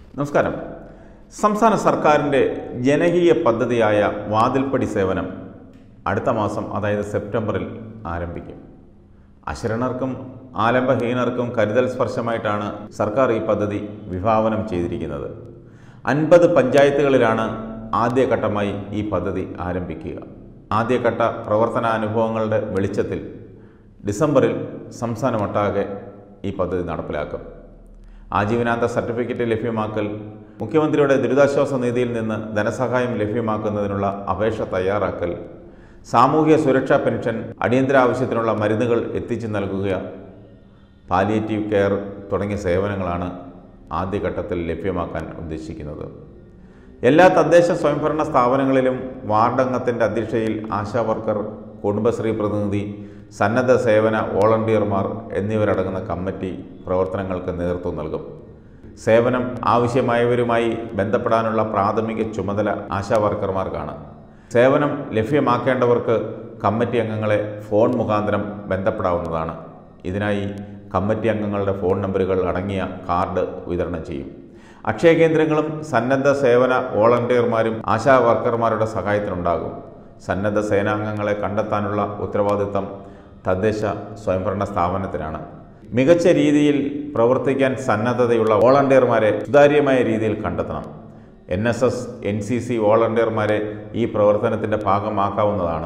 നമസ്കാരം സംസ്ഥാന സർക്കാരിൻ്റെ ജനകീയ പദ്ധതിയായ വാതിൽപ്പടി സേവനം അടുത്ത മാസം അതായത് സെപ്റ്റംബറിൽ ആരംഭിക്കും അശരണർക്കും ആലംബഹീനർക്കും കരുതൽ സ്പർശമായിട്ടാണ് സർക്കാർ ഈ പദ്ധതി വിഭാവനം ചെയ്തിരിക്കുന്നത് അൻപത് പഞ്ചായത്തുകളിലാണ് ആദ്യഘട്ടമായി ഈ പദ്ധതി ആരംഭിക്കുക ആദ്യഘട്ട പ്രവർത്തനാനുഭവങ്ങളുടെ വെളിച്ചത്തിൽ ഡിസംബറിൽ സംസ്ഥാനമൊട്ടാകെ ഈ പദ്ധതി നടപ്പിലാക്കും ആജീവനാന്ത സർട്ടിഫിക്കറ്റ് ലഭ്യമാക്കൽ മുഖ്യമന്ത്രിയുടെ ദുരിതാശ്വാസ നിധിയിൽ നിന്ന് ധനസഹായം ലഭ്യമാക്കുന്നതിനുള്ള അപേക്ഷ തയ്യാറാക്കൽ സാമൂഹ്യ സുരക്ഷാ പെൻഷൻ അടിയന്തര ആവശ്യത്തിനുള്ള മരുന്നുകൾ എത്തിച്ചു നൽകുക പാലിയേറ്റീവ് കെയർ തുടങ്ങിയ സേവനങ്ങളാണ് ആദ്യഘട്ടത്തിൽ ലഭ്യമാക്കാൻ ഉദ്ദേശിക്കുന്നത് എല്ലാ തദ്ദേശ സ്വയംഭരണ സ്ഥാപനങ്ങളിലും വാർഡംഗത്തിൻ്റെ അധ്യക്ഷതയിൽ ആശാ വർക്കർ കുടുംബശ്രീ പ്രതിനിധി സന്നദ്ധ സേവന വോളണ്ടിയർമാർ എന്നിവരടങ്ങുന്ന കമ്മിറ്റി പ്രവർത്തനങ്ങൾക്ക് നേതൃത്വം നൽകും സേവനം ആവശ്യമായവരുമായി ബന്ധപ്പെടാനുള്ള പ്രാഥമിക ചുമതല ആശാ വർക്കർമാർക്കാണ് സേവനം ലഭ്യമാക്കേണ്ടവർക്ക് കമ്മിറ്റി അംഗങ്ങളെ ഫോൺ മുഖാന്തരം ബന്ധപ്പെടാവുന്നതാണ് ഇതിനായി കമ്മിറ്റി അംഗങ്ങളുടെ ഫോൺ നമ്പറുകൾ അടങ്ങിയ കാർഡ് വിതരണം ചെയ്യും അക്ഷയ കേന്ദ്രങ്ങളും സന്നദ്ധ സേവന വോളണ്ടിയർമാരും ആശാ വർക്കർമാരുടെ സഹായത്തിനുണ്ടാകും സന്നദ്ധ സേനാംഗങ്ങളെ കണ്ടെത്താനുള്ള ഉത്തരവാദിത്തം തദ്ദേശ സ്വയംഭരണ സ്ഥാപനത്തിനാണ് മികച്ച രീതിയിൽ പ്രവർത്തിക്കാൻ സന്നദ്ധതയുള്ള വോളണ്ടിയർമാരെ സുതാര്യമായ രീതിയിൽ കണ്ടെത്തണം N S S N C C വോളണ്ടിയർമാരെ ഈ പ്രവർത്തനത്തിൻ്റെ ഭാഗമാക്കാവുന്നതാണ്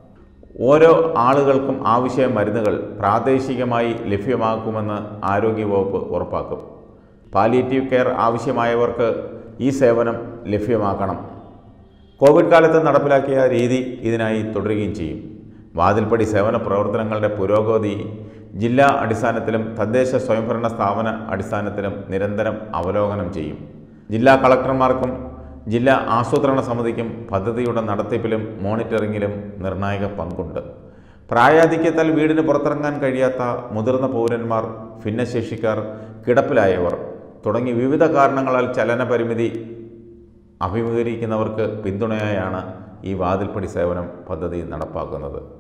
ഓരോ ആളുകൾക്കും ആവശ്യ മരുന്നുകൾ പ്രാദേശികമായി ലഭ്യമാക്കുമെന്ന് ആരോഗ്യവകുപ്പ് ഉറപ്പാക്കും പാലിയേറ്റീവ് കെയർ ആവശ്യമായവർക്ക് ഈ സേവനം ലഭ്യമാക്കണം കോവിഡ് കാലത്ത് നടപ്പിലാക്കിയ രീതി ഇതിനായി തുടരുകയും ചെയ്യും വാതിൽപ്പടി സേവന പ്രവർത്തനങ്ങളുടെ പുരോഗതി ജില്ലാ അടിസ്ഥാനത്തിലും തദ്ദേശ സ്വയംഭരണ സ്ഥാപന അടിസ്ഥാനത്തിലും നിരന്തരം അവലോകനം ചെയ്യും ജില്ലാ കളക്ടർമാർക്കും ജില്ലാ ആസൂത്രണ സമിതിക്കും പദ്ധതിയുടെ നടത്തിപ്പിലും മോണിറ്ററിങ്ങിലും നിർണായക പങ്കുണ്ട് പ്രായാധിക്യത്താൽ വീടിന് പുറത്തിറങ്ങാൻ കഴിയാത്ത മുതിർന്ന പൗരന്മാർ ഭിന്നശേഷിക്കാർ കിടപ്പിലായവർ തുടങ്ങി വിവിധ കാരണങ്ങളാൽ ചലന പരിമിതി അഭിമുഖീകരിക്കുന്നവർക്ക് പിന്തുണയായാണ് ഈ വാതിൽപ്പടി സേവനം പദ്ധതി നടപ്പാക്കുന്നത്